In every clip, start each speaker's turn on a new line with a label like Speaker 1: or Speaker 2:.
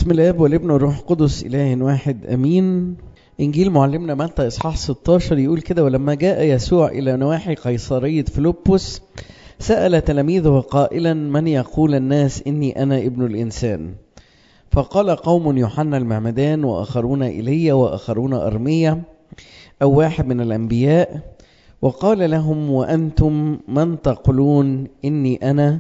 Speaker 1: بسم الاب والابن والروح القدس اله واحد امين انجيل معلمنا متى اصحاح 16 يقول كده ولما جاء يسوع الى نواحي قيصريه فيلبس سال تلاميذه قائلا من يقول الناس اني انا ابن الانسان فقال قوم يوحنا المعمدان واخرون ايليا واخرون ارميا او واحد من الانبياء وقال لهم وانتم من تقولون اني انا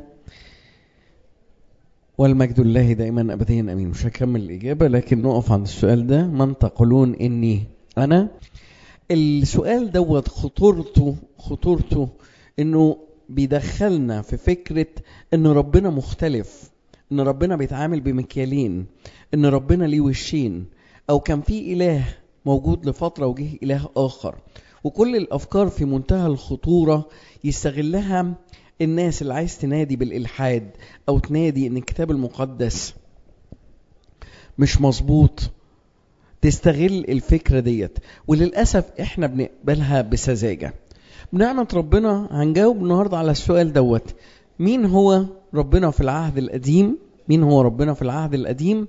Speaker 1: والمجد لله دائما ابديا امين مش هكمل الاجابه لكن نقف عند السؤال ده من تقولون اني انا السؤال دوت خطورته خطورته انه بيدخلنا في فكره ان ربنا مختلف ان ربنا بيتعامل بمكيالين ان ربنا ليه وشين او كان في اله موجود لفتره وجه اله اخر وكل الافكار في منتهى الخطوره يستغلها الناس اللي عايز تنادي بالالحاد او تنادي ان الكتاب المقدس مش مظبوط تستغل الفكره ديت وللاسف احنا بنقبلها بسذاجه بنعمه ربنا هنجاوب النهارده على السؤال دوت مين هو ربنا في العهد القديم مين هو ربنا في العهد القديم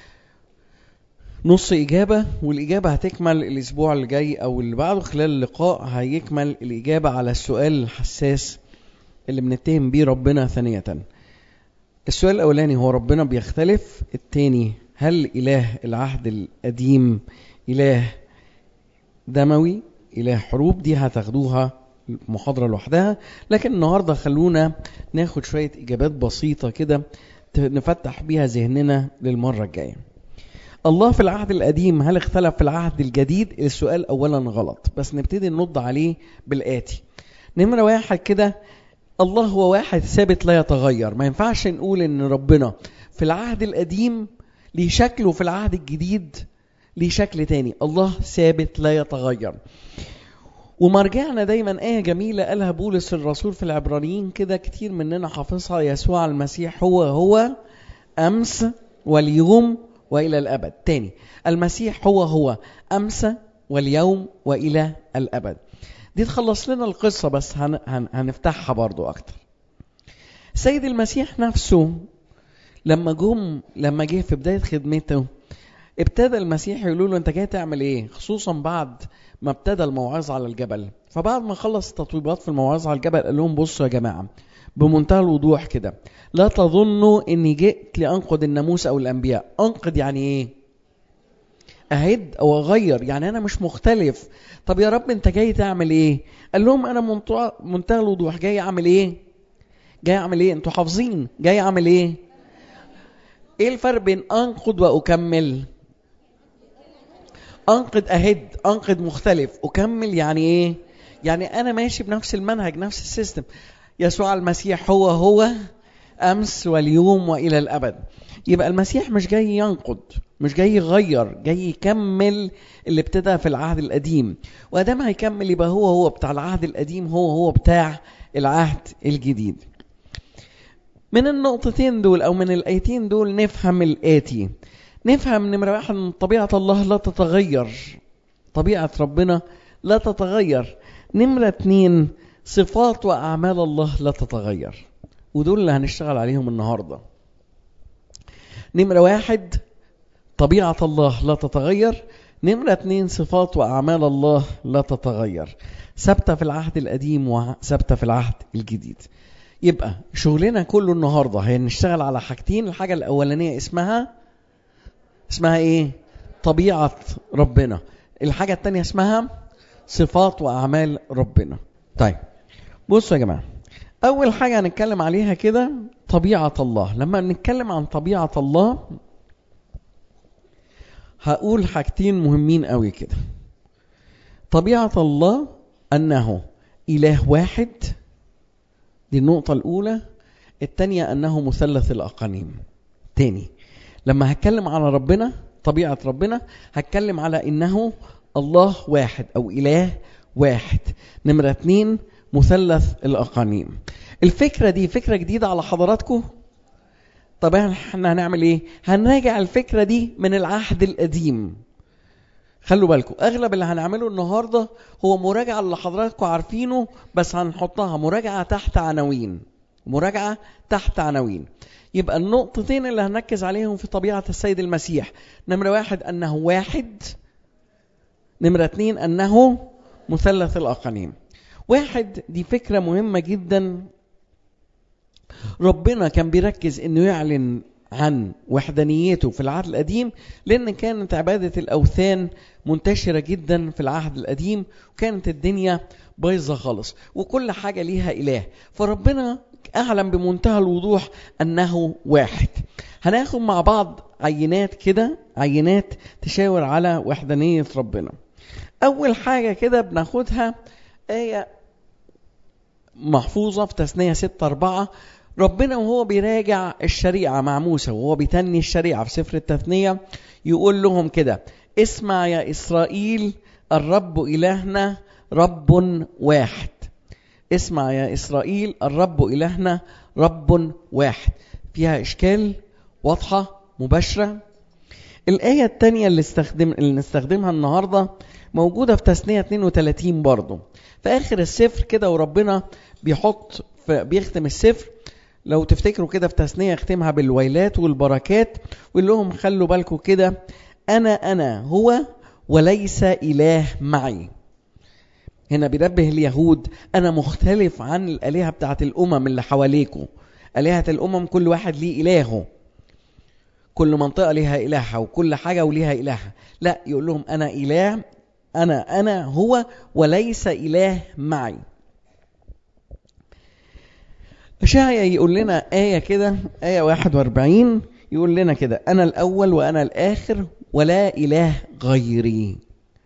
Speaker 1: نص إجابة والإجابة هتكمل الأسبوع اللي جاي أو اللي بعده خلال اللقاء هيكمل الإجابة على السؤال الحساس اللي بنتهم بيه ربنا ثانية السؤال الأولاني هو ربنا بيختلف التاني هل إله العهد القديم إله دموي إله حروب دي هتاخدوها محاضرة لوحدها لكن النهاردة خلونا ناخد شوية إجابات بسيطة كده نفتح بيها ذهننا للمرة الجاية الله في العهد القديم هل اختلف في العهد الجديد السؤال أولا غلط بس نبتدي نرد عليه بالآتي نمرة واحد كده الله هو واحد ثابت لا يتغير ما ينفعش نقول ان ربنا في العهد القديم ليه شكل وفي العهد الجديد ليه شكل تاني الله ثابت لا يتغير ومرجعنا دايما آية جميلة قالها بولس الرسول في العبرانيين كده كتير مننا حافظها يسوع المسيح هو هو أمس واليوم وإلى الأبد تاني المسيح هو هو أمس واليوم وإلى الأبد دي تخلص لنا القصة بس هن هن هنفتحها برضو أكتر السيد المسيح نفسه لما جم لما جه في بداية خدمته ابتدى المسيح يقولوا له انت جاي تعمل ايه خصوصا بعد ما ابتدى الموعظة على الجبل فبعد ما خلص التطويبات في الموعظة على الجبل قال لهم بصوا يا جماعة بمنتهى الوضوح كده لا تظنوا اني جئت لانقض الناموس او الانبياء انقض يعني ايه اهد او اغير يعني انا مش مختلف طب يا رب انت جاي تعمل ايه قال لهم انا منتهى الوضوح جاي اعمل ايه جاي اعمل ايه انتوا حافظين جاي اعمل ايه ايه الفرق بين انقض واكمل انقض اهد انقض مختلف اكمل يعني ايه يعني انا ماشي بنفس المنهج نفس السيستم يسوع المسيح هو هو امس واليوم والى الابد يبقى المسيح مش جاي ينقض مش جاي يغير جاي يكمل اللي ابتدى في العهد القديم وادام هيكمل يبقى هو هو بتاع العهد القديم هو هو بتاع العهد الجديد من النقطتين دول او من الايتين دول نفهم الاتي نفهم نمرة واحد ان طبيعة الله لا تتغير طبيعة ربنا لا تتغير نمرة اتنين صفات واعمال الله لا تتغير ودول اللي هنشتغل عليهم النهارده نمرة واحد طبيعة الله لا تتغير نمرة اتنين صفات وأعمال الله لا تتغير ثابتة في العهد القديم وثابتة في العهد الجديد يبقى شغلنا كله النهاردة هنشتغل على حاجتين الحاجة الأولانية اسمها اسمها ايه طبيعة ربنا الحاجة التانية اسمها صفات وأعمال ربنا طيب بصوا يا جماعة أول حاجة هنتكلم عليها كده طبيعة الله لما بنتكلم عن طبيعة الله هقول حاجتين مهمين قوي كده طبيعة الله أنه إله واحد دي النقطة الأولى الثانية أنه مثلث الأقانيم تاني لما هتكلم على ربنا طبيعة ربنا هتكلم على إنه الله واحد أو إله واحد نمرة اتنين مثلث الأقانيم الفكرة دي فكرة جديدة على حضراتكم طب احنا هنعمل ايه هنراجع الفكرة دي من العهد القديم خلوا بالكم اغلب اللي هنعمله النهارده هو مراجعه اللي حضراتكم عارفينه بس هنحطها مراجعه تحت عناوين مراجعه تحت عناوين يبقى النقطتين اللي هنركز عليهم في طبيعة السيد المسيح نمرة واحد أنه واحد نمرة اتنين أنه مثلث الأقانيم واحد دي فكرة مهمة جدا ربنا كان بيركز انه يعلن عن وحدانيته في العهد القديم لان كانت عبادة الاوثان منتشرة جدا في العهد القديم وكانت الدنيا بايظة خالص وكل حاجة ليها اله فربنا اعلن بمنتهى الوضوح انه واحد هناخد مع بعض عينات كده عينات تشاور على وحدانية ربنا اول حاجة كده بناخدها آية محفوظة في تثنية ستة أربعة ربنا وهو بيراجع الشريعة مع موسى وهو بيتني الشريعة في سفر التثنية يقول لهم كده اسمع يا إسرائيل الرب إلهنا رب واحد اسمع يا إسرائيل الرب إلهنا رب واحد فيها إشكال واضحة مباشرة الآية الثانية اللي, استخدم اللي نستخدمها النهاردة موجودة في تثنية 32 برضه في آخر السفر كده وربنا بيحط بيختم السفر لو تفتكروا كده في تثنية يختمها بالويلات والبركات ويقول لهم خلوا بالكم كده أنا أنا هو وليس إله معي هنا بينبه اليهود أنا مختلف عن الآلهة بتاعت الأمم اللي حواليكم آلهة الأمم كل واحد ليه إلهه كل منطقة ليها إلهها وكل حاجة وليها إلهها لا يقول لهم أنا إله أنا أنا هو وليس إله معي أشعيا يقول لنا آية كده آية 41 يقول لنا كده أنا الأول وأنا الآخر ولا إله غيري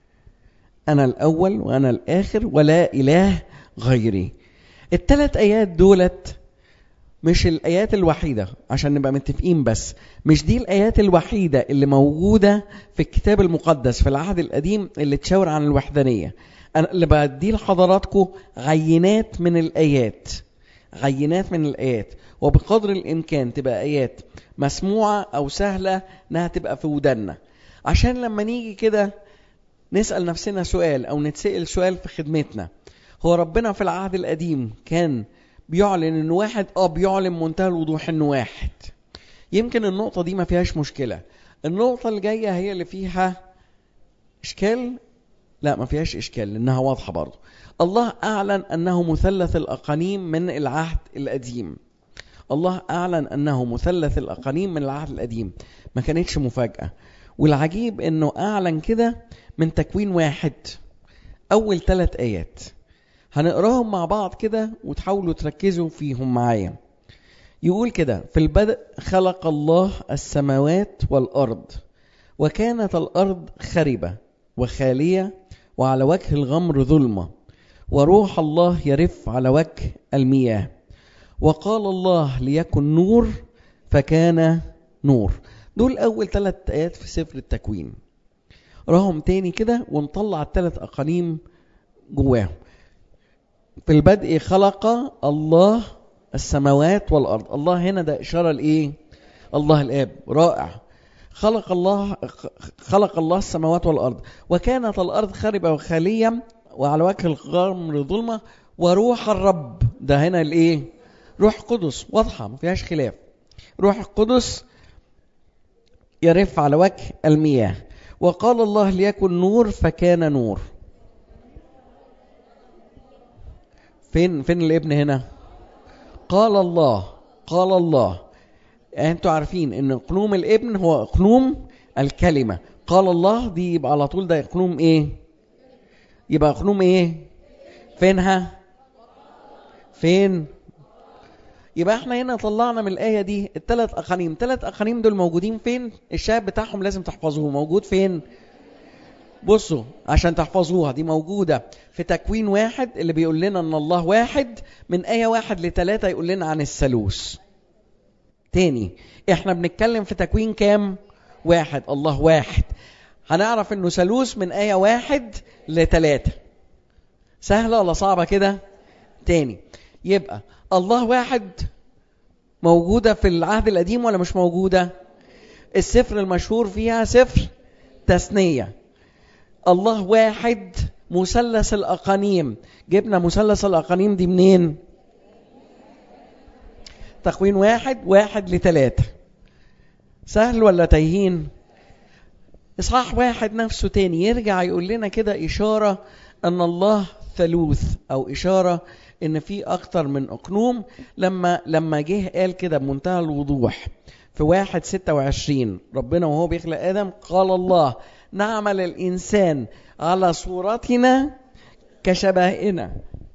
Speaker 1: أنا الأول وأنا الآخر ولا إله غيري الثلاث آيات دولت مش الآيات الوحيدة عشان نبقى متفقين بس مش دي الآيات الوحيدة اللي موجودة في الكتاب المقدس في العهد القديم اللي تشاور عن الوحدانية أنا اللي بدي لحضراتكم عينات من الآيات عينات من الآيات وبقدر الإمكان تبقى آيات مسموعة أو سهلة إنها تبقى في ودنا عشان لما نيجي كده نسأل نفسنا سؤال أو نتسأل سؤال في خدمتنا هو ربنا في العهد القديم كان بيعلن انه واحد اه بيعلن منتهى الوضوح انه واحد يمكن النقطة دي ما فيهاش مشكلة النقطة اللي جاية هي اللي فيها اشكال لا ما فيهاش اشكال لانها واضحة برضه الله اعلن انه مثلث الاقانيم من العهد القديم الله اعلن انه مثلث الاقانيم من العهد القديم ما كانتش مفاجأة والعجيب انه اعلن كده من تكوين واحد اول ثلاث ايات هنقراهم مع بعض كده وتحاولوا تركزوا فيهم معايا يقول كده في البدء خلق الله السماوات والأرض وكانت الأرض خربة وخالية وعلى وجه الغمر ظلمة وروح الله يرف على وجه المياه وقال الله ليكن نور فكان نور دول أول ثلاث آيات في سفر التكوين راهم تاني كده ونطلع الثلاث أقانيم جواهم في البدء خلق الله السماوات والارض الله هنا ده اشاره لايه الله الاب رائع خلق الله خلق الله السماوات والارض وكانت الارض خربه وخاليه وعلى وجه الغمر ظلمه وروح الرب ده هنا الايه روح قدس واضحه ما فيهاش خلاف روح القدس يرف على وجه المياه وقال الله ليكن نور فكان نور فين فين الابن هنا قال الله قال الله يعني انتوا عارفين ان قنوم الابن هو قنوم الكلمه قال الله دي يبقى على طول ده قنوم ايه يبقى قنوم ايه فينها فين يبقى احنا هنا طلعنا من الايه دي الثلاث اقانيم ثلاث اقانيم دول موجودين فين الشاب بتاعهم لازم تحفظوه موجود فين بصوا عشان تحفظوها دي موجودة في تكوين واحد اللي بيقول لنا ان الله واحد من آية واحد لثلاثة يقول لنا عن الثالوث تاني احنا بنتكلم في تكوين كام واحد الله واحد هنعرف انه ثالوث من آية واحد لثلاثة سهلة ولا صعبة كده تاني يبقى الله واحد موجودة في العهد القديم ولا مش موجودة السفر المشهور فيها سفر تثنيه الله واحد مثلث الأقانيم جبنا مثلث الأقانيم دي منين تكوين واحد واحد لتلاتة سهل ولا تايهين إصحاح واحد نفسه تاني يرجع يقول لنا كده إشارة أن الله ثالوث أو إشارة إن في أكتر من أقنوم لما لما جه قال كده بمنتهى الوضوح في واحد ستة وعشرين ربنا وهو بيخلق آدم قال الله نعمل الإنسان على صورتنا كشبهنا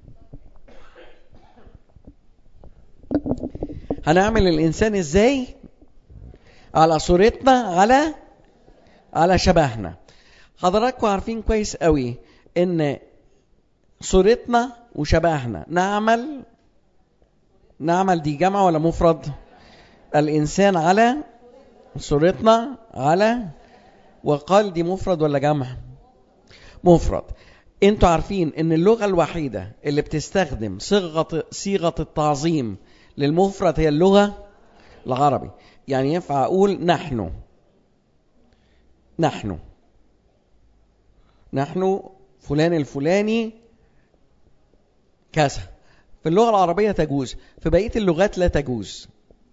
Speaker 1: هنعمل الإنسان إزاي على صورتنا على على شبهنا حضراتكم عارفين كويس قوي ان صورتنا وشبهنا نعمل نعمل دي جمع ولا مفرد الانسان على صورتنا على وقال دي مفرد ولا جمع مفرد انتوا عارفين ان اللغه الوحيده اللي بتستخدم صيغه صيغه التعظيم للمفرد هي اللغه العربي يعني ينفع اقول نحن نحن نحن فلان الفلاني كذا في اللغة العربية تجوز في بقية اللغات لا تجوز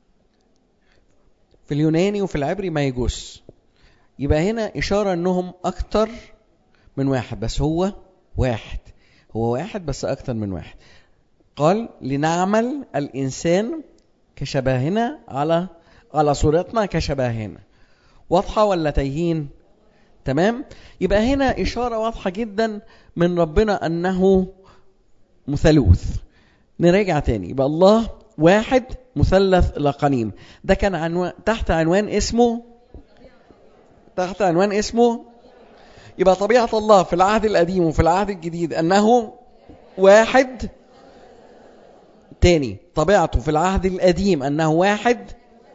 Speaker 1: في اليوناني وفي العبري ما يجوز يبقى هنا إشارة أنهم أكتر من واحد بس هو واحد هو واحد بس أكتر من واحد قال لنعمل الإنسان كشبهنا على على صورتنا كشبهنا واضحة ولا تايهين تمام يبقى هنا إشارة واضحة جدا من ربنا أنه مثلوث نراجع تاني يبقى الله واحد مثلث لقنيم ده كان عنوان تحت عنوان اسمه تحت عنوان اسمه يبقى طبيعة الله في العهد القديم وفي العهد الجديد أنه واحد تاني طبيعته في العهد القديم أنه واحد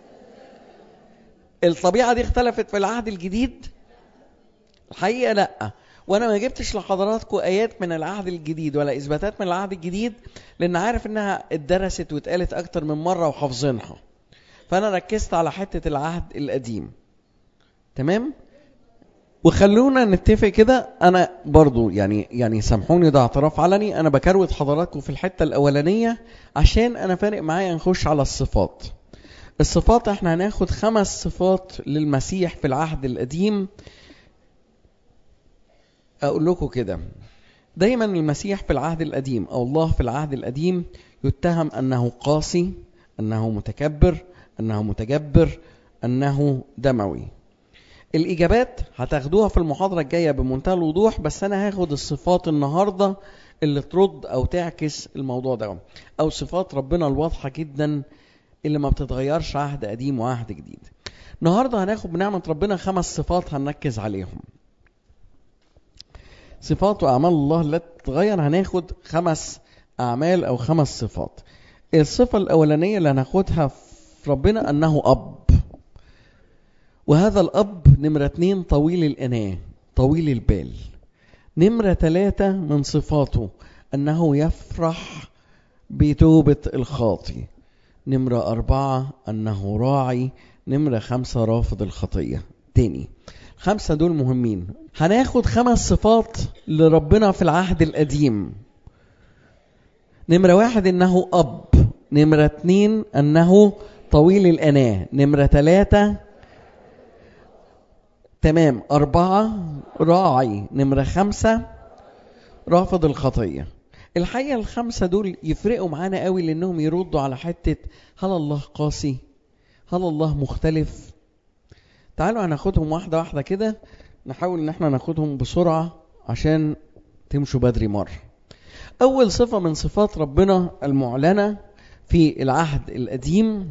Speaker 1: الطبيعة دي اختلفت في العهد الجديد الحقيقة لا وانا ما جبتش لحضراتكم ايات من العهد الجديد ولا اثباتات من العهد الجديد لان عارف انها اتدرست واتقالت اكتر من مرة وحافظينها فانا ركزت على حتة العهد القديم تمام وخلونا نتفق كده انا برضو يعني يعني سامحوني ده اعتراف علني انا بكروت حضراتكم في الحته الاولانيه عشان انا فارق معايا نخش على الصفات الصفات احنا هناخد خمس صفات للمسيح في العهد القديم اقول لكم كده دايما المسيح في العهد القديم او الله في العهد القديم يتهم انه قاسي انه متكبر انه متجبر انه دموي الاجابات هتاخدوها في المحاضره الجايه بمنتهى الوضوح بس انا هاخد الصفات النهارده اللي ترد او تعكس الموضوع ده او صفات ربنا الواضحه جدا اللي ما بتتغيرش عهد قديم وعهد جديد النهارده هناخد بنعمه ربنا خمس صفات هنركز عليهم صفات واعمال الله لا تتغير هناخد خمس اعمال او خمس صفات الصفه الاولانيه اللي هناخدها في ربنا انه اب وهذا الاب نمره اتنين طويل الاناه طويل البال نمره ثلاثه من صفاته انه يفرح بتوبه الخاطي نمرة أربعة أنه راعي نمرة خمسة رافض الخطية تاني خمسة دول مهمين هناخد خمس صفات لربنا في العهد القديم نمرة واحد أنه أب نمرة اتنين أنه طويل الأناة نمرة ثلاثة تمام أربعة راعي نمرة خمسة رافض الخطية الحقيقة الخمسة دول يفرقوا معانا قوي لأنهم يردوا على حتة هل الله قاسي هل الله مختلف تعالوا هناخدهم واحدة واحدة كده نحاول ان احنا ناخدهم بسرعة عشان تمشوا بدري مرة أول صفة من صفات ربنا المعلنة في العهد القديم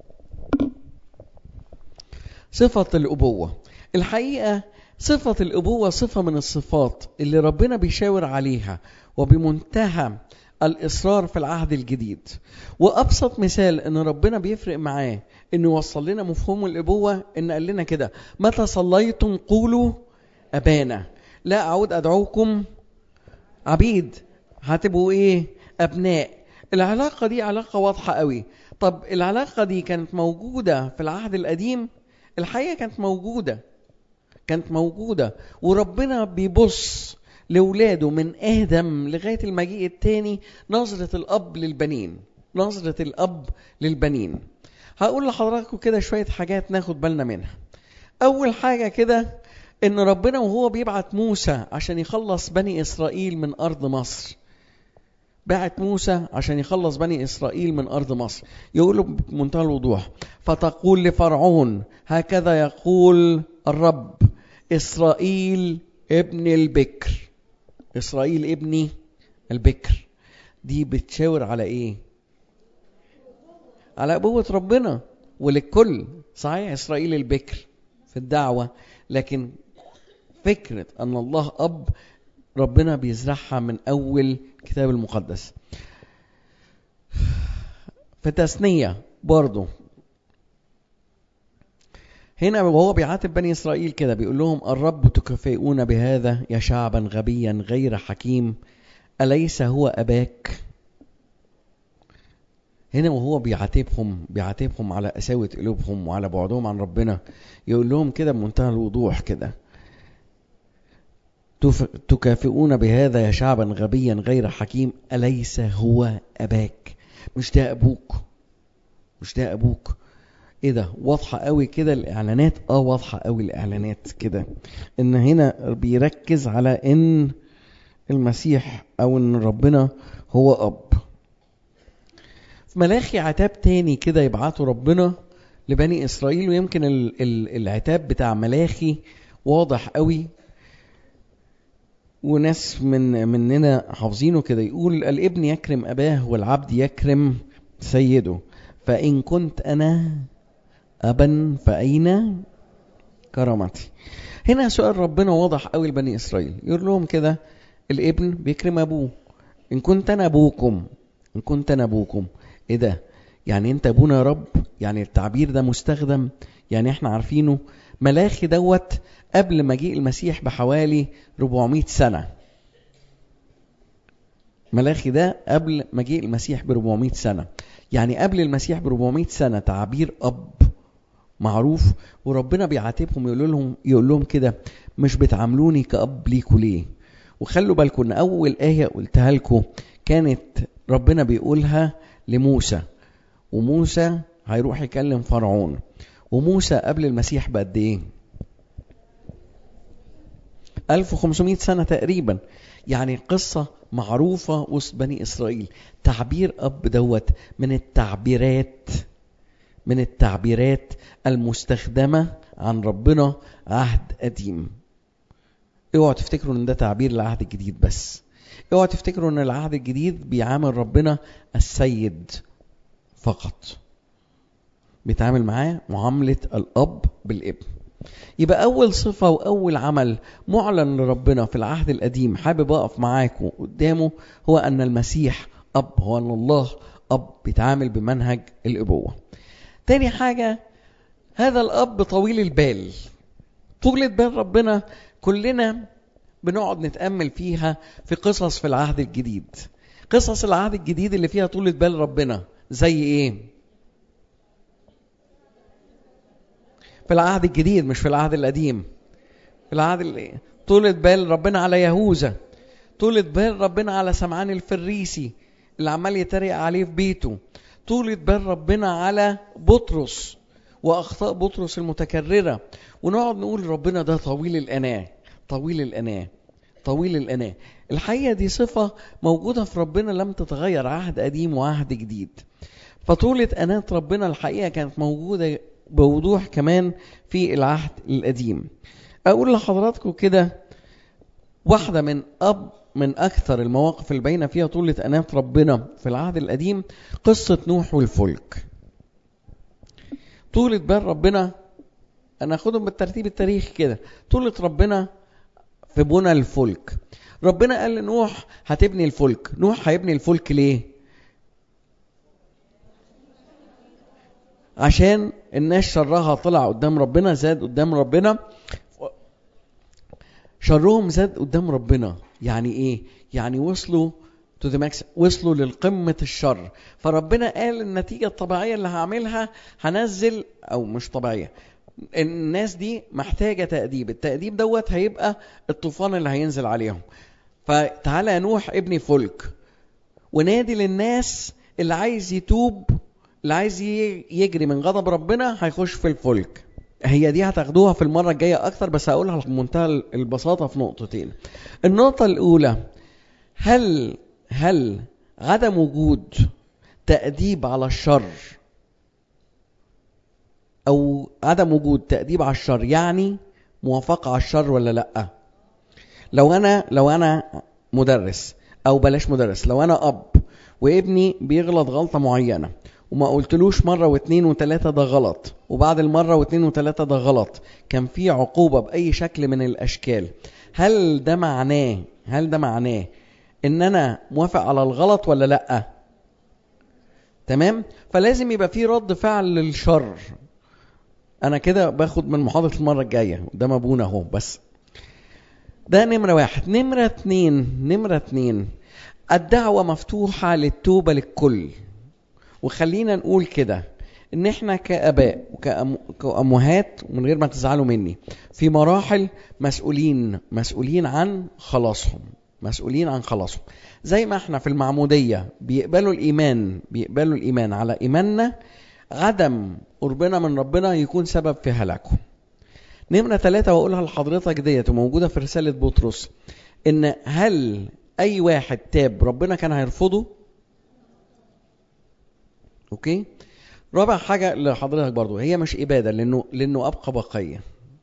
Speaker 1: صفة الأبوة الحقيقة صفة الأبوة صفة من الصفات اللي ربنا بيشاور عليها وبمنتهى الإصرار في العهد الجديد وأبسط مثال إن ربنا بيفرق معاه إنه يوصل لنا مفهوم الأبوة إن قال لنا كده متى صليتم قولوا أبانا لا أعود أدعوكم عبيد هتبقوا إيه أبناء العلاقة دي علاقة واضحة قوي طب العلاقة دي كانت موجودة في العهد القديم الحقيقة كانت موجودة كانت موجودة وربنا بيبص لولاده من آدم لغاية المجيء التاني نظرة الأب للبنين نظرة الأب للبنين هقول لحضراتكم كده شوية حاجات ناخد بالنا منها أول حاجة كده إن ربنا وهو بيبعت موسى عشان يخلص بني إسرائيل من أرض مصر بعت موسى عشان يخلص بني إسرائيل من أرض مصر يقول له بمنتهى الوضوح فتقول لفرعون هكذا يقول الرب إسرائيل ابن البكر إسرائيل ابني البكر دي بتشاور على إيه على أبوة ربنا وللكل صحيح إسرائيل البكر في الدعوة لكن فكرة أن الله أب ربنا بيزرعها من أول الكتاب المقدس في تثنية برضو هنا وهو بيعاتب بني إسرائيل كده بيقول لهم الرب تكافئون بهذا يا شعبا غبيا غير حكيم أليس هو أباك هنا وهو بيعاتبهم بيعاتبهم على قساوة قلوبهم وعلى بعدهم عن ربنا يقول لهم كده بمنتهى الوضوح كده تكافئون بهذا يا شعبا غبيا غير حكيم أليس هو أباك مش ده أبوك مش ده أبوك ايه ده واضحة قوي كده الإعلانات اه واضحة قوي الإعلانات كده إن هنا بيركز على إن المسيح أو إن ربنا هو أب في ملاخي عتاب تاني كده يبعته ربنا لبني إسرائيل ويمكن ال ال العتاب بتاع ملاخي واضح قوي وناس من مننا حافظينه كده يقول الابن يكرم اباه والعبد يكرم سيده فان كنت انا ابا فاين كرامتي هنا سؤال ربنا واضح قوي لبني اسرائيل يقول لهم كده الابن بيكرم ابوه ان كنت انا ابوكم ان كنت انا ابوكم ايه ده يعني انت ابونا يا رب يعني التعبير ده مستخدم يعني احنا عارفينه ملاخي دوت قبل مجيء المسيح بحوالي 400 سنة ملاخي ده قبل مجيء المسيح ب 400 سنة يعني قبل المسيح ب 400 سنة تعبير أب معروف وربنا بيعاتبهم يقول لهم يقول لهم كده مش بتعاملوني كأب ليكوا ليه وخلوا بالكم ان اول آية قلتها لكم كانت ربنا بيقولها لموسى وموسى هيروح يكلم فرعون وموسى قبل المسيح بقد ايه 1500 سنة تقريبا يعني قصة معروفة وسط بني إسرائيل تعبير أب دوت من التعبيرات من التعبيرات المستخدمة عن ربنا عهد قديم اوعوا تفتكروا ان ده تعبير العهد الجديد بس اوعوا تفتكروا ان العهد الجديد بيعامل ربنا السيد فقط بيتعامل معاه معاملة الأب بالابن يبقى أول صفة وأول عمل معلن لربنا في العهد القديم حابب أقف معاكم قدامه هو أن المسيح أب هو أن الله أب بيتعامل بمنهج الأبوة تاني حاجة هذا الأب طويل البال طولة بال ربنا كلنا بنقعد نتأمل فيها في قصص في العهد الجديد قصص العهد الجديد اللي فيها طولة بال ربنا زي ايه في العهد الجديد مش في العهد القديم في العهد اللي طولة بال ربنا على يهوذا طولة بال ربنا على سمعان الفريسي اللي عمال يتريق عليه في بيته طولة بال ربنا على بطرس واخطاء بطرس المتكرره ونقعد نقول ربنا ده طويل الاناه طويل الاناه طويل الاناه الحقيقه دي صفه موجوده في ربنا لم تتغير عهد قديم وعهد جديد فطولة أناة ربنا الحقيقة كانت موجودة بوضوح كمان في العهد القديم أقول لحضراتكم كده واحدة من أب من أكثر المواقف اللي باينة فيها طولة أناة ربنا في العهد القديم قصة نوح والفلك طولة بال ربنا أنا أخدهم بالترتيب التاريخي كده طولة ربنا في بنى الفلك ربنا قال لنوح هتبني الفلك نوح هيبني الفلك ليه عشان الناس شرها طلع قدام ربنا زاد قدام ربنا شرهم زاد قدام ربنا يعني ايه يعني وصلوا تو ذا ماكس وصلوا للقمة الشر فربنا قال النتيجة الطبيعية اللي هعملها هنزل او مش طبيعية الناس دي محتاجة تأديب التأديب دوت هيبقى الطوفان اللي هينزل عليهم فتعالى يا نوح ابني فلك ونادي للناس اللي عايز يتوب اللي عايز يجري من غضب ربنا هيخش في الفلك هي دي هتاخدوها في المرة الجاية أكتر بس هقولها بمنتهى البساطة في نقطتين. النقطة الأولى هل هل عدم وجود تأديب على الشر أو عدم وجود تأديب على الشر يعني موافقة على الشر ولا لأ؟ لو أنا لو أنا مدرس أو بلاش مدرس لو أنا أب وابني بيغلط غلطة معينة وما قلتلوش مرة واثنين وثلاثة ده غلط وبعد المرة واثنين وثلاثة ده غلط كان في عقوبة بأي شكل من الأشكال هل ده معناه هل ده معناه إن أنا موافق على الغلط ولا لأ؟ تمام؟ فلازم يبقى في رد فعل للشر أنا كده باخد من محاضرة المرة الجاية قدام أبونا أهو بس ده نمرة واحد نمرة اتنين نمرة اتنين الدعوة مفتوحة للتوبة للكل وخلينا نقول كده ان احنا كاباء وكامهات ومن غير ما تزعلوا مني في مراحل مسؤولين مسؤولين عن خلاصهم مسؤولين عن خلاصهم زي ما احنا في المعموديه بيقبلوا الايمان بيقبلوا الايمان على ايماننا عدم قربنا من ربنا يكون سبب في هلاكهم نمرة ثلاثة وأقولها لحضرتك ديت وموجودة في رسالة بطرس إن هل أي واحد تاب ربنا كان هيرفضه؟ أوكي؟ رابع حاجة لحضرتك برضو هي مش إبادة لأنه لأنه أبقى بقية.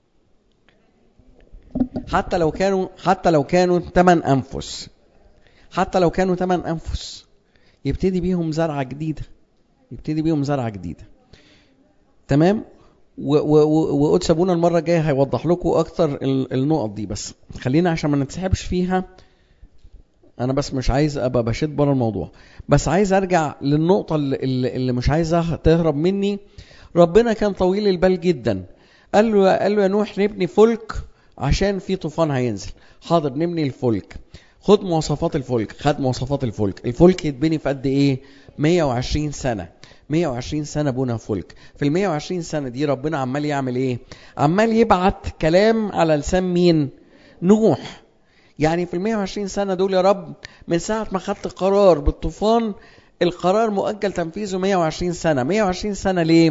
Speaker 1: حتى لو كانوا حتى لو كانوا ثمان أنفس حتى لو كانوا ثمان أنفس يبتدي بيهم زرعة جديدة يبتدي بيهم زرعة جديدة. تمام؟ وقدس ابونا المره الجايه هيوضح لكم اكتر النقط دي بس خلينا عشان ما نتسحبش فيها انا بس مش عايز ابقى بشد بره الموضوع بس عايز ارجع للنقطه اللي, اللي مش عايزها تهرب مني ربنا كان طويل البال جدا قال له قال له يا نوح نبني فلك عشان في طوفان هينزل حاضر نبني الفلك خد مواصفات الفلك خد مواصفات الفلك الفلك يتبني في قد ايه 120 سنه 120 سنه بنا فلك في ال 120 سنه دي ربنا عمال يعمل ايه عمال يبعت كلام على لسان مين نوح يعني في ال 120 سنه دول يا رب من ساعه ما خدت قرار بالطوفان القرار مؤجل تنفيذه 120 سنه 120 سنه ليه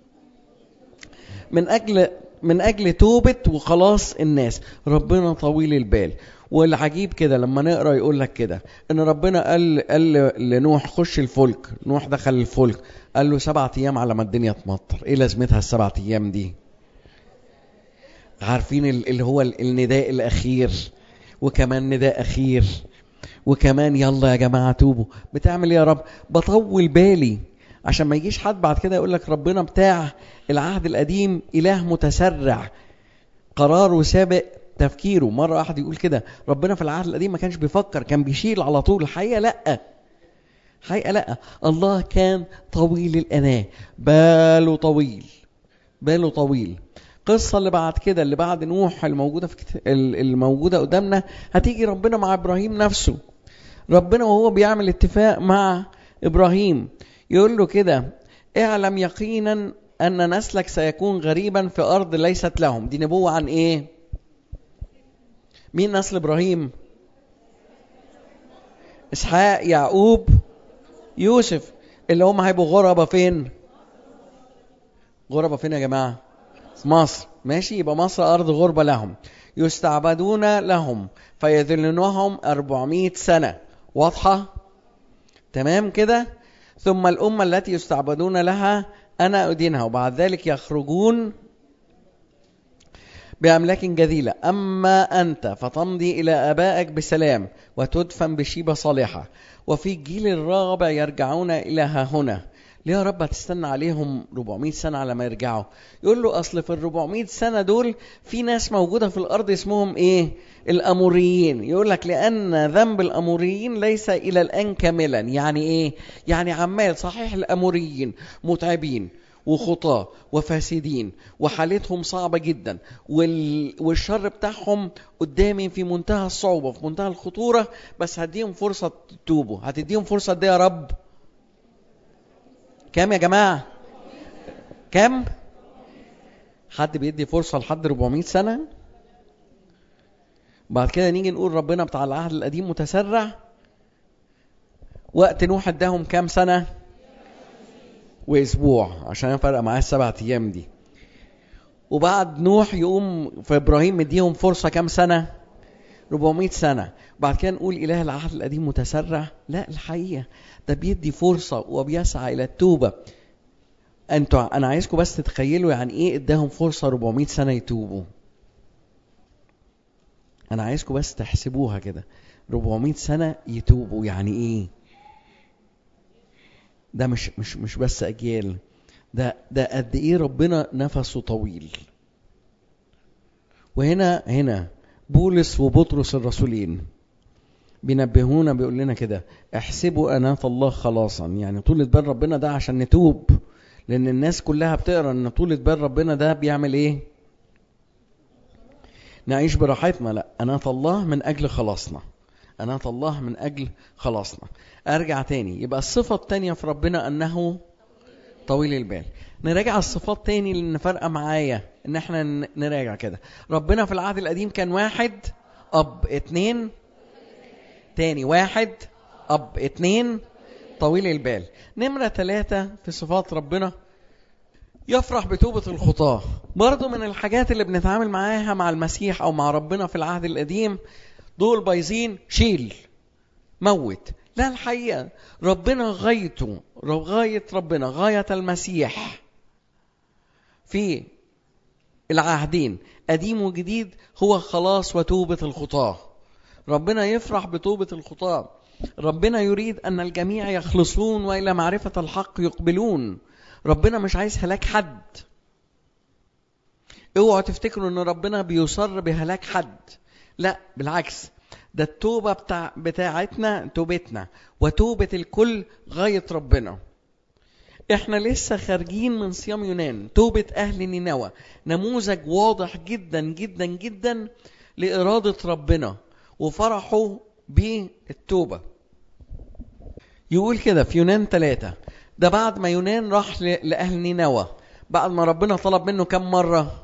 Speaker 1: من اجل من اجل توبه وخلاص الناس ربنا طويل البال والعجيب كده لما نقرا يقول لك كده ان ربنا قال قال لنوح خش الفلك نوح دخل الفلك قال له سبعة ايام على ما الدنيا تمطر ايه لازمتها السبعة ايام دي عارفين اللي هو النداء الاخير وكمان نداء اخير وكمان يلا يا جماعه توبوا بتعمل ايه يا رب بطول بالي عشان ما يجيش حد بعد كده يقول لك ربنا بتاع العهد القديم اله متسرع قراره سابق تفكيره مره واحد يقول كده ربنا في العهد القديم ما كانش بيفكر كان بيشيل على طول الحقيقه لا حقيقه لا الله كان طويل الاناه باله طويل باله طويل القصه اللي بعد كده اللي بعد نوح الموجوده في كت... الموجوده قدامنا هتيجي ربنا مع ابراهيم نفسه ربنا وهو بيعمل اتفاق مع ابراهيم يقول له كده اعلم يقينا ان نسلك سيكون غريبا في ارض ليست لهم دي نبوه عن ايه مين نسل ابراهيم اسحاق يعقوب يوسف اللي هم هيبقوا غربة فين غربة فين يا جماعة في مصر ماشي يبقى مصر أرض غربة لهم يستعبدون لهم فيذلونهم 400 سنة واضحة تمام كده ثم الأمة التي يستعبدون لها أنا أدينها وبعد ذلك يخرجون بأملاك جذيلة أما أنت فتمضي إلى آبائك بسلام وتدفن بشيبة صالحة وفي الجيل الرابع يرجعون إلى ها هنا ليه يا رب هتستنى عليهم 400 سنة على ما يرجعوا يقول له أصل في ال 400 سنة دول في ناس موجودة في الأرض اسمهم إيه الأموريين يقول لك لأن ذنب الأموريين ليس إلى الآن كاملا يعني إيه يعني عمال صحيح الأموريين متعبين وخطاة وفاسدين وحالتهم صعبة جدا وال... والشر بتاعهم قدامي في منتهى الصعوبة في منتهى الخطورة بس هديهم فرصة تتوبوا هتديهم فرصة دي يا رب كام يا جماعة كام حد بيدي فرصة لحد 400 سنة بعد كده نيجي نقول ربنا بتاع العهد القديم متسرع وقت نوح اداهم كام سنة واسبوع عشان فرق معاه السبع ايام دي وبعد نوح يقوم في ابراهيم مديهم فرصة كام سنة 400 سنة بعد كده نقول إله العهد القديم متسرع لا الحقيقة ده بيدي فرصة وبيسعى إلى التوبة انتوا انا عايزكم بس تتخيلوا يعني ايه اداهم فرصه 400 سنه يتوبوا انا عايزكم بس تحسبوها كده 400 سنه يتوبوا يعني ايه ده مش مش مش بس اجيال ده ده قد ايه ربنا نفسه طويل وهنا هنا بولس وبطرس الرسولين بينبهونا بيقول لنا كده احسبوا اناة الله خلاصا يعني طولة بال ربنا ده عشان نتوب لان الناس كلها بتقرا ان طولة بال ربنا ده بيعمل ايه نعيش براحتنا لا أناة الله من أجل خلاصنا أناة الله من أجل خلاصنا أرجع تاني يبقى الصفة التانية في ربنا أنه طويل البال نراجع الصفات تاني لأن فارقة معايا إن احنا نراجع كده ربنا في العهد القديم كان واحد أب اتنين تاني واحد أب اتنين طويل البال نمرة ثلاثة في صفات ربنا يفرح بتوبة الخطاة برضو من الحاجات اللي بنتعامل معاها مع المسيح أو مع ربنا في العهد القديم دول بايظين شيل موت لا الحقيقة ربنا غايته غاية ربنا غاية المسيح في العهدين قديم وجديد هو خلاص وتوبة الخطاة ربنا يفرح بتوبة الخطاة ربنا يريد أن الجميع يخلصون وإلى معرفة الحق يقبلون ربنا مش عايز هلاك حد اوعوا تفتكروا ان ربنا بيصر بهلاك حد لا بالعكس ده التوبة بتاع بتاعتنا توبتنا وتوبة الكل غاية ربنا احنا لسه خارجين من صيام يونان توبة اهل نينوى نموذج واضح جدا جدا جدا لإرادة ربنا وفرحوا بالتوبة يقول كده في يونان ثلاثة ده بعد ما يونان راح لأهل نينوى بعد ما ربنا طلب منه كم مرة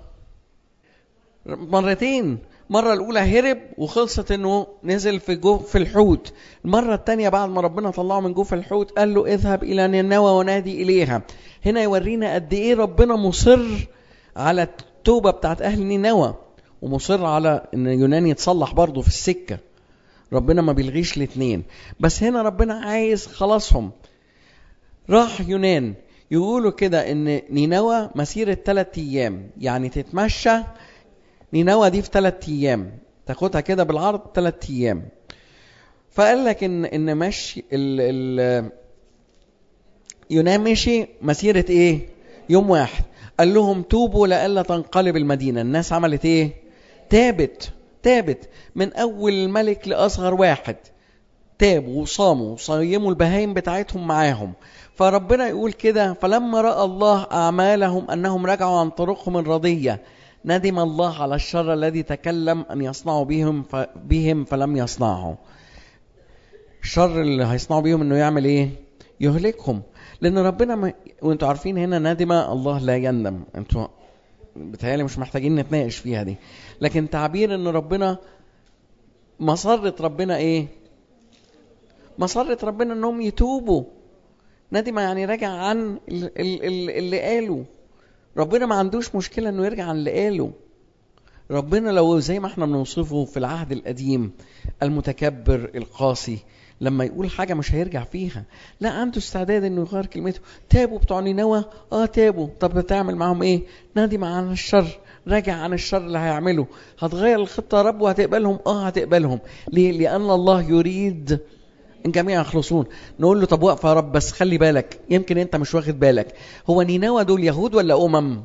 Speaker 1: مرتين المرة الأولى هرب وخلصت إنه نزل في جوف في الحوت المرة الثانية بعد ما ربنا طلعه من جوف الحوت قال له اذهب إلى نينوى ونادي إليها هنا يورينا قد إيه ربنا مصر على التوبة بتاعت أهل نينوى ومصر على إن يونان يتصلح برضه في السكة ربنا ما بيلغيش الاثنين بس هنا ربنا عايز خلاصهم راح يونان يقولوا كده ان نينوى مسيرة ثلاث ايام يعني تتمشى نينوى دي في ثلاث ايام تاخدها كده بالعرض ثلاث ايام فقال لك ان ان مشي ال ال يونان مشي مسيرة ايه يوم واحد قال لهم توبوا لئلا تنقلب المدينة الناس عملت ايه تابت تابت من اول الملك لاصغر واحد تابوا وصاموا وصيموا البهايم بتاعتهم معاهم فربنا يقول كده فلما راى الله اعمالهم انهم رجعوا عن طرقهم الرضيه ندم الله على الشر الذي تكلم ان يصنعوا بهم ف... بهم فلم يصنعه الشر اللي هيصنعوا بيهم انه يعمل ايه يهلكهم لان ربنا ما... وانتوا عارفين هنا ندم الله لا يندم انتوا بتهيألي مش محتاجين نتناقش فيها دي لكن تعبير ان ربنا مسرة ربنا ايه مسرة ربنا انهم يتوبوا ندم يعني راجع عن اللي قاله ربنا ما عندوش مشكلة انه يرجع عن اللي قاله ربنا لو زي ما احنا بنوصفه في العهد القديم المتكبر القاسي لما يقول حاجة مش هيرجع فيها لا عنده استعداد انه يغير كلمته تابوا بتوع نينوى اه تابوا طب بتعمل معاهم ايه ندم عن الشر راجع عن الشر اللي هيعمله هتغير الخطة يا رب وهتقبلهم اه هتقبلهم ليه لان الله يريد ان جميع يخلصون نقول له طب وقف يا رب بس خلي بالك يمكن انت مش واخد بالك هو نينوى دول يهود ولا امم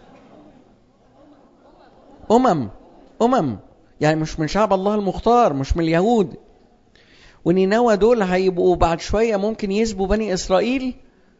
Speaker 1: امم امم يعني مش من شعب الله المختار مش من اليهود ونينوى دول هيبقوا بعد شويه ممكن يسبوا بني اسرائيل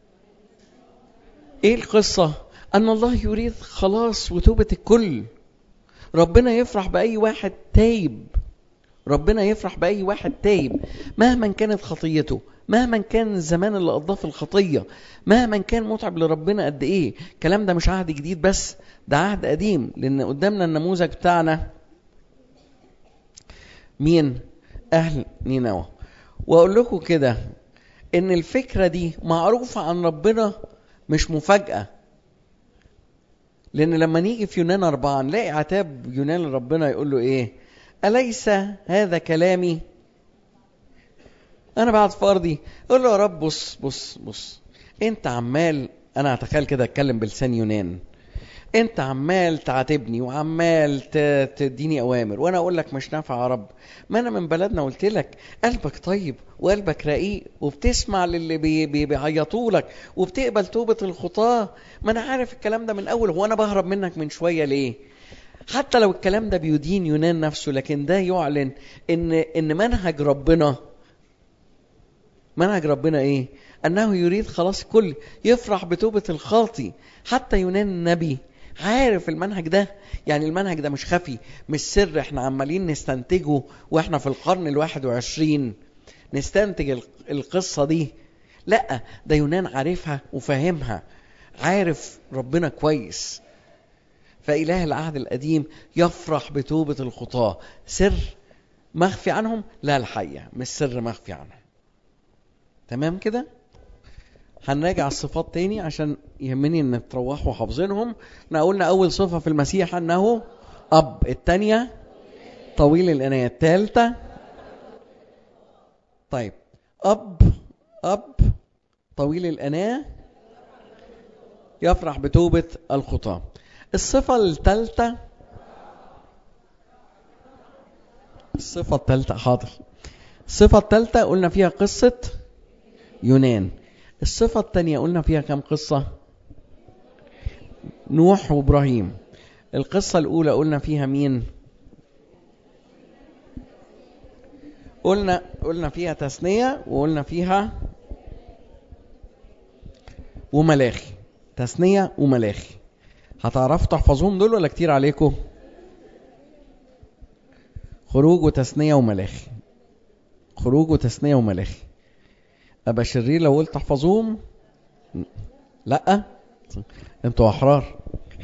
Speaker 1: ايه القصه ان الله يريد خلاص وتوبه الكل ربنا يفرح باي واحد تايب ربنا يفرح باي واحد تايب مهما كانت خطيته مهما كان الزمان اللي قضاه في الخطيه مهما كان متعب لربنا قد ايه الكلام ده مش عهد جديد بس ده عهد قديم لان قدامنا النموذج بتاعنا مين اهل نينوى واقول لكم كده ان الفكرة دي معروفة عن ربنا مش مفاجأة لان لما نيجي في يونان أربعة نلاقي عتاب يونان لربنا يقول له ايه أليس هذا كلامي انا بعد فرضي اقول له يا رب بص بص بص انت عمال انا اتخيل كده اتكلم بلسان يونان انت عمال تعاتبني وعمال تديني اوامر وانا اقول لك مش نافع يا رب ما انا من بلدنا قلت لك قلبك طيب وقلبك رقيق وبتسمع للي بي بي بيعيطوا لك وبتقبل توبه الخطاه ما انا عارف الكلام ده من اول هو انا بهرب منك من شويه ليه حتى لو الكلام ده بيدين يونان نفسه لكن ده يعلن ان ان منهج ربنا منهج ربنا ايه انه يريد خلاص الكل يفرح بتوبه الخاطي حتى يونان النبي عارف المنهج ده يعني المنهج ده مش خفي مش سر احنا عمالين نستنتجه واحنا في القرن الواحد وعشرين نستنتج القصة دي لا ده يونان عارفها وفاهمها عارف ربنا كويس فإله العهد القديم يفرح بتوبة الخطاة سر مخفي عنهم لا الحقيقة مش سر مخفي عنهم تمام كده هنراجع الصفات تاني عشان يهمني ان تروحوا حافظينهم احنا قلنا اول صفه في المسيح انه اب الثانيه طويل الانايه الثالثه طيب اب اب طويل الاناه يفرح بتوبه الخطاه الصفه الثالثه الصفه الثالثه حاضر الصفه الثالثه قلنا فيها قصه يونان الصفة الثانية قلنا فيها كم قصة؟ نوح وإبراهيم. القصة الأولى قلنا فيها مين؟ قلنا قلنا فيها تثنية وقلنا فيها وملاخي. تثنية وملاخي. هتعرفوا تحفظوهم دول ولا كتير عليكم؟ خروج وتثنية وملاخي. خروج وتثنية وملاخي. ابقى شرير لو قلت احفظوهم لا انتوا احرار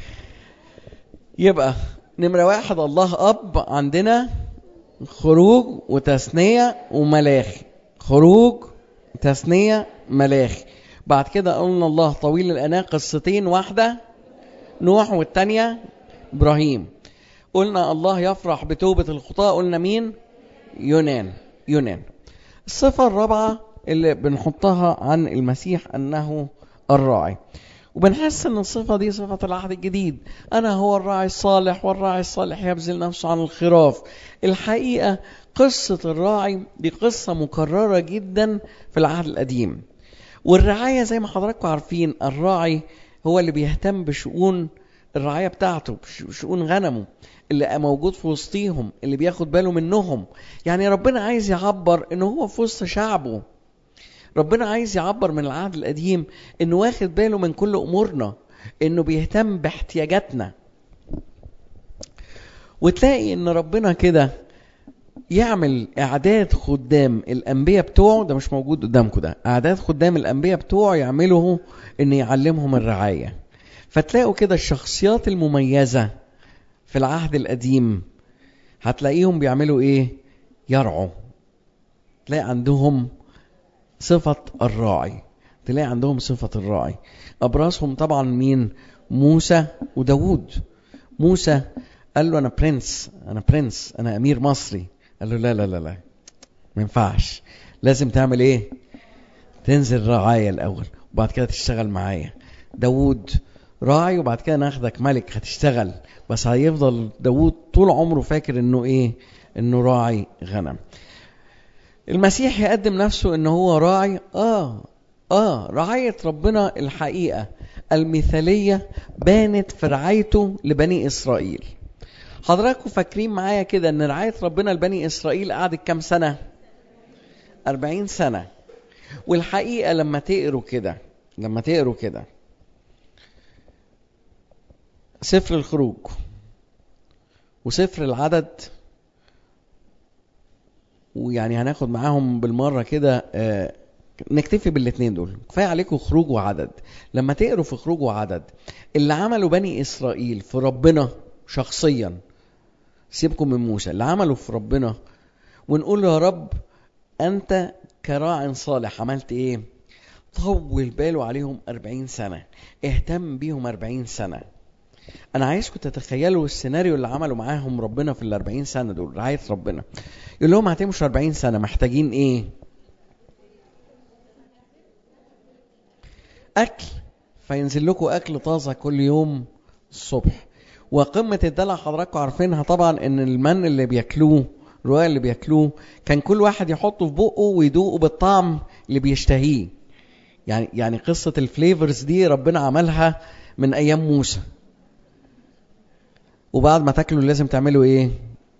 Speaker 1: يبقى نمرة واحد الله أب عندنا خروج وتثنية وملاخي خروج تثنية ملاخي بعد كده قلنا الله طويل الأناة قصتين واحدة نوح والتانية إبراهيم قلنا الله يفرح بتوبة الخطاة قلنا مين يونان يونان الصفة الرابعة اللي بنحطها عن المسيح انه الراعي وبنحس ان الصفه دي صفه العهد الجديد انا هو الراعي الصالح والراعي الصالح يبذل نفسه عن الخراف الحقيقه قصه الراعي دي قصه مكرره جدا في العهد القديم والرعايه زي ما حضراتكم عارفين الراعي هو اللي بيهتم بشؤون الرعايه بتاعته بشؤون غنمه اللي موجود في وسطيهم اللي بياخد باله منهم يعني ربنا عايز يعبر ان هو في وسط شعبه ربنا عايز يعبر من العهد القديم انه واخد باله من كل امورنا انه بيهتم باحتياجاتنا وتلاقي ان ربنا كده يعمل اعداد خدام الانبياء بتوعه ده مش موجود قدامكم ده اعداد خدام الانبياء بتوعه يعملوا ان يعلمهم الرعايه فتلاقوا كده الشخصيات المميزه في العهد القديم هتلاقيهم بيعملوا ايه يرعوا تلاقي عندهم صفة الراعي تلاقي عندهم صفة الراعي أبرزهم طبعا مين موسى وداوود موسى قال له أنا برنس أنا برنس أنا أمير مصري قال له لا لا لا لا ما ينفعش لازم تعمل إيه تنزل رعاية الأول وبعد كده تشتغل معايا داوود راعي وبعد كده ناخدك ملك هتشتغل بس هيفضل داوود طول عمره فاكر انه ايه انه راعي غنم المسيح يقدم نفسه ان هو راعي اه اه رعاية ربنا الحقيقة المثالية بانت في رعايته لبني اسرائيل حضراتكم فاكرين معايا كده ان رعاية ربنا لبني اسرائيل قعدت كام سنة أربعين سنة والحقيقة لما تقروا كده لما تقروا كده سفر الخروج وسفر العدد ويعني هناخد معاهم بالمره كده آه نكتفي بالاثنين دول كفايه عليكم خروج وعدد لما تقروا في خروج وعدد اللي عملوا بني اسرائيل في ربنا شخصيا سيبكم من موسى اللي عملوا في ربنا ونقول له يا رب انت كراع صالح عملت ايه طول باله عليهم أربعين سنة اهتم بيهم أربعين سنة أنا عايزكم تتخيلوا السيناريو اللي عملوا معاهم ربنا في الأربعين سنة دول رعاية ربنا يقول لهم هتمشوا أربعين سنة محتاجين إيه أكل فينزل لكم أكل طازة كل يوم الصبح وقمة الدلع حضراتكم عارفينها طبعا إن المن اللي بياكلوه الرواية اللي بياكلوه كان كل واحد يحطه في بقه ويدوقه بالطعم اللي بيشتهيه يعني يعني قصة الفليفرز دي ربنا عملها من أيام موسى وبعد ما تاكلوا لازم تعملوا ايه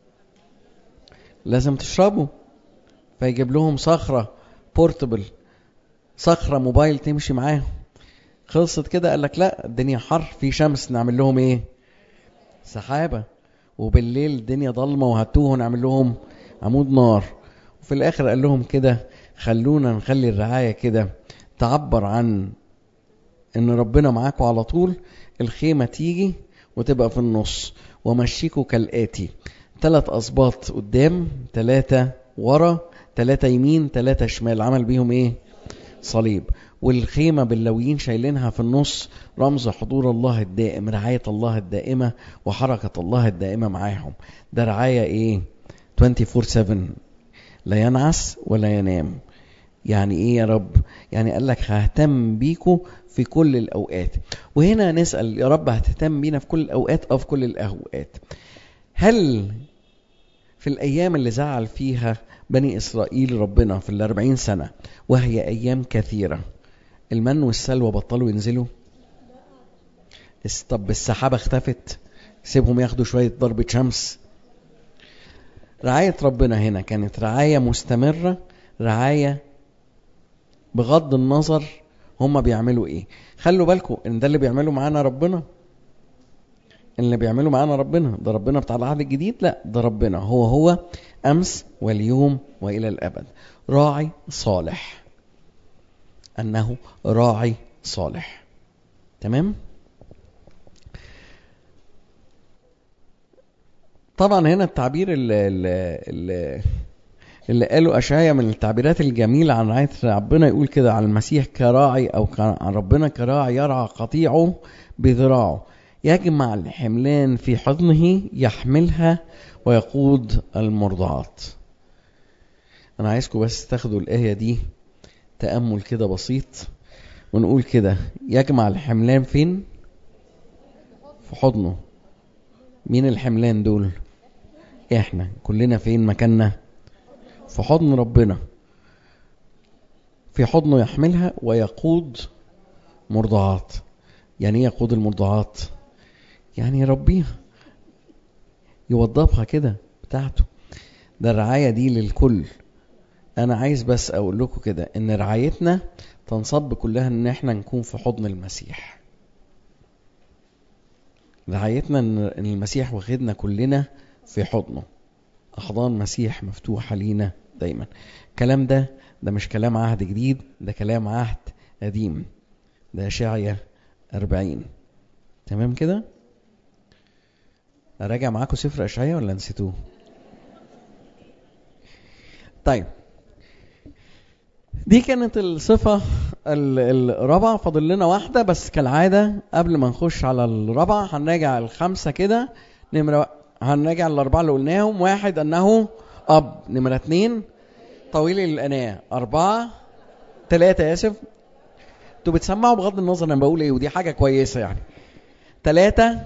Speaker 1: لازم تشربوا فيجيب لهم صخرة بورتبل صخرة موبايل تمشي معاهم خلصت كده قال لك لا الدنيا حر في شمس نعمل لهم ايه سحابة وبالليل الدنيا ضلمة وهتوه نعمل لهم عمود نار وفي الاخر قال لهم كده خلونا نخلي الرعاية كده تعبر عن ان ربنا معاكم على طول الخيمة تيجي وتبقى في النص ومشيكوا كالآتي ثلاث أسباط قدام ثلاثة ورا ثلاثة يمين ثلاثة شمال عمل بيهم ايه صليب والخيمة باللويين شايلينها في النص رمز حضور الله الدائم رعاية الله الدائمة وحركة الله الدائمة معاهم ده رعاية ايه 24-7 لا ينعس ولا ينام يعني ايه يا رب يعني قال لك ههتم بيكو في كل الاوقات وهنا نسال يا رب هتهتم بينا في كل الاوقات او في كل الاوقات هل في الايام اللي زعل فيها بني اسرائيل ربنا في الاربعين سنه وهي ايام كثيره المن والسلوى بطلوا ينزلوا طب السحابه اختفت سيبهم ياخدوا شويه ضربه شمس رعايه ربنا هنا كانت رعايه مستمره رعايه بغض النظر هما بيعملوا ايه خلوا بالكم ان ده اللي بيعمله معانا ربنا اللي بيعمله معانا ربنا ده ربنا بتاع العهد الجديد لا ده ربنا هو هو امس واليوم والى الابد راعي صالح انه راعي صالح تمام طبعا هنا التعبير اللي, اللي, اللي قاله أشعيا من التعبيرات الجميلة عن رعاية ربنا يقول كده عن المسيح كراعي أو عن ربنا كراعي يرعى قطيعه بذراعه يجمع الحملان في حضنه يحملها ويقود المرضعات أنا عايزكم بس تاخدوا الآية دي تأمل كده بسيط ونقول كده يجمع الحملان فين في حضنه مين الحملان دول احنا كلنا فين مكاننا في حضن ربنا في حضنه يحملها ويقود مرضعات يعني ايه يقود المرضعات يعني يربيها يوظفها كده بتاعته ده الرعاية دي للكل انا عايز بس اقول لكم كده ان رعايتنا تنصب كلها ان احنا نكون في حضن المسيح رعايتنا ان المسيح واخدنا كلنا في حضنه احضان مسيح مفتوحه لينا دايما الكلام ده ده مش كلام عهد جديد ده كلام عهد قديم ده اشعيا أربعين تمام كده اراجع معاكم سفر اشعيا ولا نسيتوه طيب دي كانت الصفة الرابعة فاضل لنا واحدة بس كالعادة قبل ما نخش على الرابعة هنراجع الخمسة كده نمرة هنراجع الأربعة اللي قلناهم واحد أنه أب نمرة اتنين طويل الأناة أربعة ثلاثة آسف انتوا بتسمعوا بغض النظر أنا بقول إيه ودي حاجة كويسة يعني ثلاثة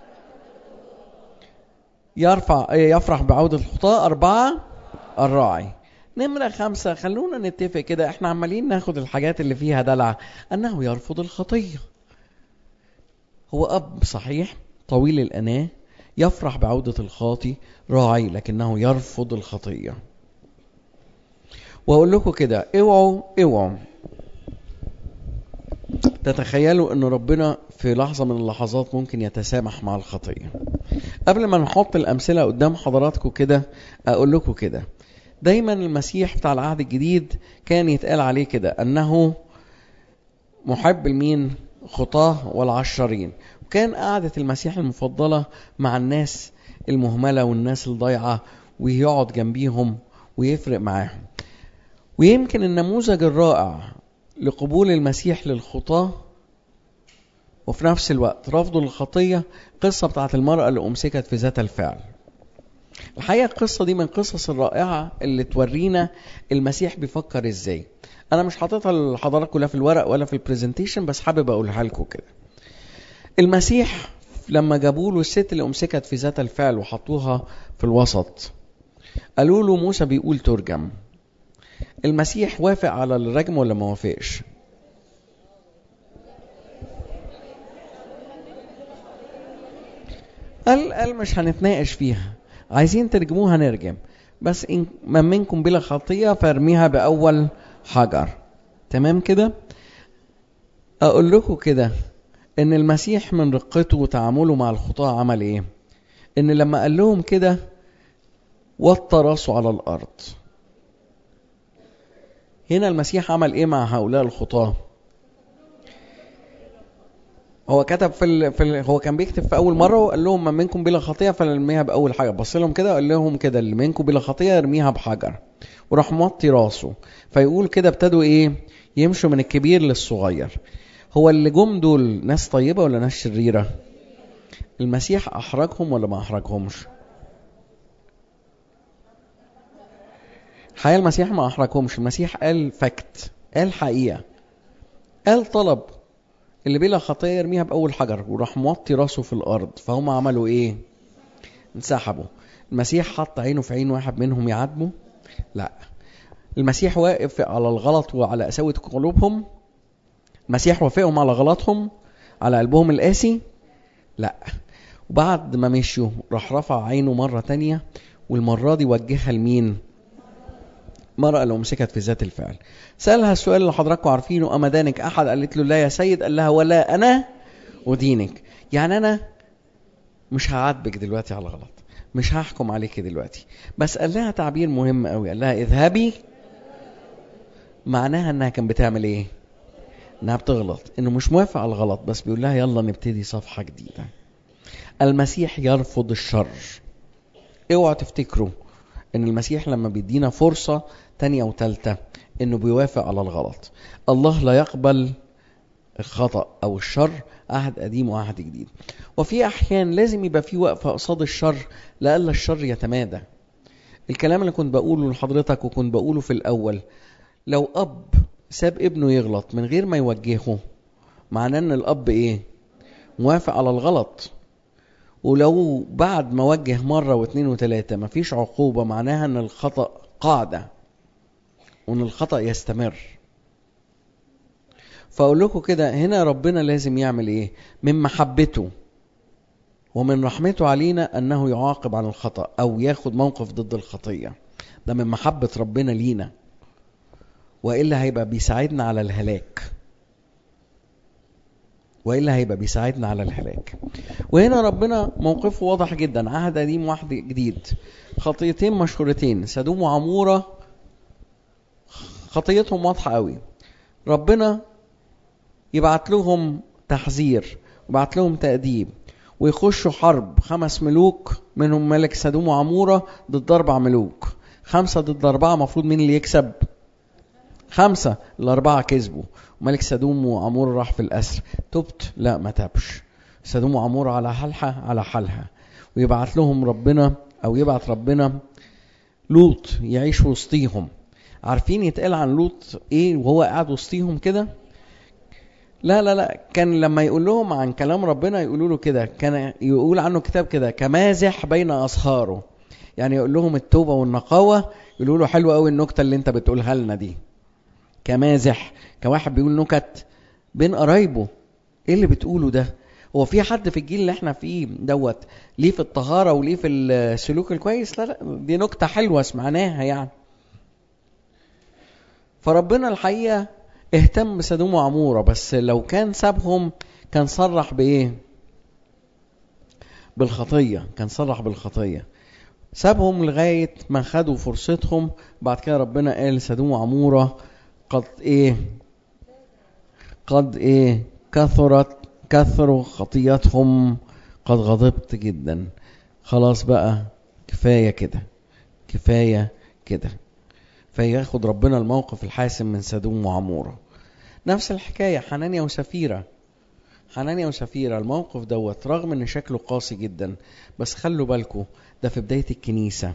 Speaker 1: يرفع يفرح بعودة الخطاة أربعة الراعي نمرة خمسة خلونا نتفق كده احنا عمالين ناخد الحاجات اللي فيها دلع أنه يرفض الخطية هو أب صحيح طويل الأناة يفرح بعودة الخاطي راعي لكنه يرفض الخطية وأقول لكم كده اوعوا اوعوا تتخيلوا ان ربنا في لحظة من اللحظات ممكن يتسامح مع الخطية قبل ما نحط الأمثلة قدام حضراتكم كده أقول لكم كده دايما المسيح بتاع العهد الجديد كان يتقال عليه كده أنه محب المين خطاه والعشرين وكان قعدة المسيح المفضلة مع الناس المهملة والناس الضايعة ويقعد جنبيهم ويفرق معاهم ويمكن النموذج الرائع لقبول المسيح للخطاة وفي نفس الوقت رفضه للخطية قصة بتاعت المرأة اللي أمسكت في ذات الفعل الحقيقة القصة دي من القصص الرائعة اللي تورينا المسيح بيفكر ازاي انا مش حاططها لحضراتكم لا في الورق ولا في البرزنتيشن بس حابب اقولها لكم كده المسيح لما جابوا له الست اللي امسكت في ذات الفعل وحطوها في الوسط قالوا له موسى بيقول ترجم المسيح وافق على الرجم ولا ما وافقش قال قال مش هنتناقش فيها عايزين ترجموها نرجم بس إن من منكم بلا خطية فارميها بأول حجر تمام كده أقول لكم كده إن المسيح من رقته وتعامله مع الخطاة عمل إيه إن لما قال لهم كده وطى راسه على الأرض هنا المسيح عمل إيه مع هؤلاء الخطاة هو كتب في, ال... في ال... هو كان بيكتب في اول مره وقال لهم من منكم بلا خطيه فلنرميها باول حاجه بص لهم كده وقال لهم كده اللي منكم بلا خطيه ارميها بحجر وراح موطي راسه فيقول كده ابتدوا ايه يمشوا من الكبير للصغير هو اللي جم دول ناس طيبه ولا ناس شريره المسيح احرجهم ولا ما احرجهمش حقيقة المسيح ما احرجهمش المسيح قال فاكت قال حقيقه قال طلب اللي بلا خطيه يرميها باول حجر وراح موطي راسه في الارض فهم عملوا ايه انسحبوا المسيح حط عينه في عين واحد منهم يعاتبه لا المسيح واقف على الغلط وعلى قساوة قلوبهم المسيح وافقهم على غلطهم على قلبهم القاسي لا وبعد ما مشيوا راح رفع عينه مرة تانية والمرة دي وجهها لمين المرأة اللي أمسكت في ذات الفعل سألها السؤال اللي حضراتكم عارفينه أما دانك أحد قالت له لا يا سيد قال لها ولا أنا أدينك يعني أنا مش هعاتبك دلوقتي على غلط مش هحكم عليك دلوقتي بس قال لها تعبير مهم قوي قال لها اذهبي معناها انها كان بتعمل ايه انها بتغلط انه مش موافق على الغلط بس بيقول لها يلا نبتدي صفحة جديدة المسيح يرفض الشر اوعوا تفتكروا ان المسيح لما بيدينا فرصة تانية وتالتة انه بيوافق على الغلط الله لا يقبل الخطأ او الشر عهد قديم وعهد جديد وفي احيان لازم يبقى في وقفة قصاد الشر لألا الشر يتمادى الكلام اللي كنت بقوله لحضرتك وكنت بقوله في الاول لو اب ساب ابنه يغلط من غير ما يوجهه معناه ان الاب ايه موافق على الغلط ولو بعد ما وجه مرة واثنين وثلاثة مفيش عقوبة معناها ان الخطأ قاعدة وان الخطأ يستمر فاقول لكم كده هنا ربنا لازم يعمل ايه من محبته ومن رحمته علينا انه يعاقب عن الخطأ او ياخد موقف ضد الخطية ده من محبة ربنا لينا والا هيبقى بيساعدنا على الهلاك والا هيبقى بيساعدنا على الهلاك وهنا ربنا موقفه واضح جدا عهد قديم واحد جديد خطيتين مشهورتين سدوم وعمورة خطيتهم واضحة قوي ربنا يبعت لهم تحذير ويبعت لهم تأديب ويخشوا حرب خمس ملوك منهم ملك سدوم وعمورة ضد أربع ملوك خمسة ضد أربعة المفروض مين اللي يكسب خمسة الأربعة كسبوا ملك سدوم وعمور راح في الأسر تبت لا ما تابش سدوم وعمور على حالها على حالها ويبعت لهم ربنا أو يبعت ربنا لوط يعيش وسطيهم عارفين يتقال عن لوط ايه وهو قاعد وسطيهم كده لا لا لا كان لما يقول لهم عن كلام ربنا يقولوا له كده كان يقول عنه كتاب كده كمازح بين أصهاره يعني يقول لهم التوبة والنقاوة يقولوا له حلوة قوي النكتة اللي انت بتقولها لنا دي كمازح كواحد بيقول نكت بين قرايبه ايه اللي بتقوله ده هو في حد في الجيل اللي احنا فيه دوت ليه في الطهارة وليه في السلوك الكويس لا لا دي نكتة حلوة سمعناها يعني فربنا الحقيقة اهتم بسدوم وعمورة بس لو كان سابهم كان صرح بايه بالخطية كان صرح بالخطية سابهم لغاية ما خدوا فرصتهم بعد كده ربنا قال سدوم وعمورة قد ايه قد ايه كثرت كثروا خطيتهم قد غضبت جدا خلاص بقى كفاية كده كفاية كده فياخد ربنا الموقف الحاسم من سدوم وعمورة نفس الحكاية حنانيا وسفيرة حنانيا وسفيرة الموقف دوت رغم ان شكله قاسي جدا بس خلوا بالكم ده في بداية الكنيسة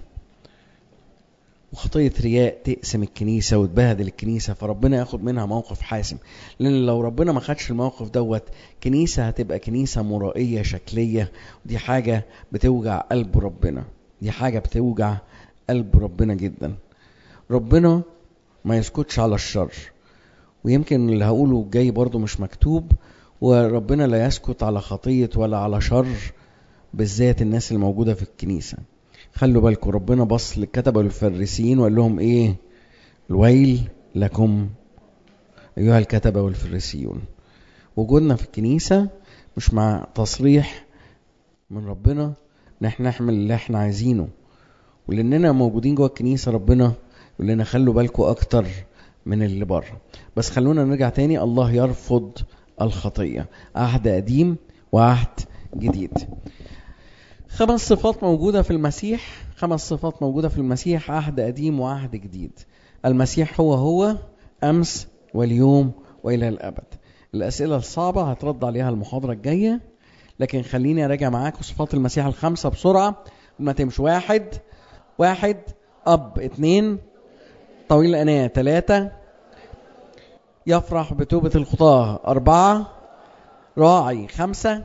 Speaker 1: وخطية رياء تقسم الكنيسة وتبهدل الكنيسة فربنا ياخد منها موقف حاسم لأن لو ربنا ما خدش الموقف دوت كنيسة هتبقى كنيسة مرائية شكلية ودي حاجة بتوجع قلب ربنا دي حاجة بتوجع قلب ربنا جدا ربنا ما يسكتش على الشر ويمكن اللي هقوله جاي برضو مش مكتوب وربنا لا يسكت على خطية ولا على شر بالذات الناس اللي موجودة في الكنيسة خلوا بالكم ربنا بص للكتبة والفريسيين وقال لهم ايه الويل لكم ايها الكتبة والفريسيون وجودنا في الكنيسة مش مع تصريح من ربنا ان احنا نحمل اللي احنا عايزينه ولاننا موجودين جوه الكنيسة ربنا يقول لنا خلوا بالكم اكتر من اللي بره بس خلونا نرجع تاني الله يرفض الخطية عهد قديم وعهد جديد خمس صفات موجودة في المسيح خمس صفات موجودة في المسيح عهد قديم وعهد جديد المسيح هو هو أمس واليوم وإلى الأبد الأسئلة الصعبة هترد عليها المحاضرة الجاية لكن خليني أراجع معاكم صفات المسيح الخمسة بسرعة ما تمشي واحد واحد أب اتنين طويل الأناة ثلاثة يفرح بتوبة الخطاة أربعة راعي خمسة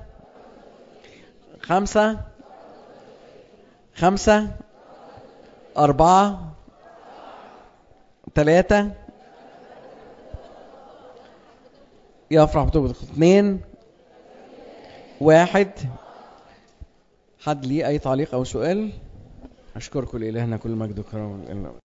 Speaker 1: خمسة خمسة أربعة ثلاثة يفرح بتوبة اثنين واحد حد ليه أي تعليق أو سؤال أشكركم لإلهنا كل مجد وكرم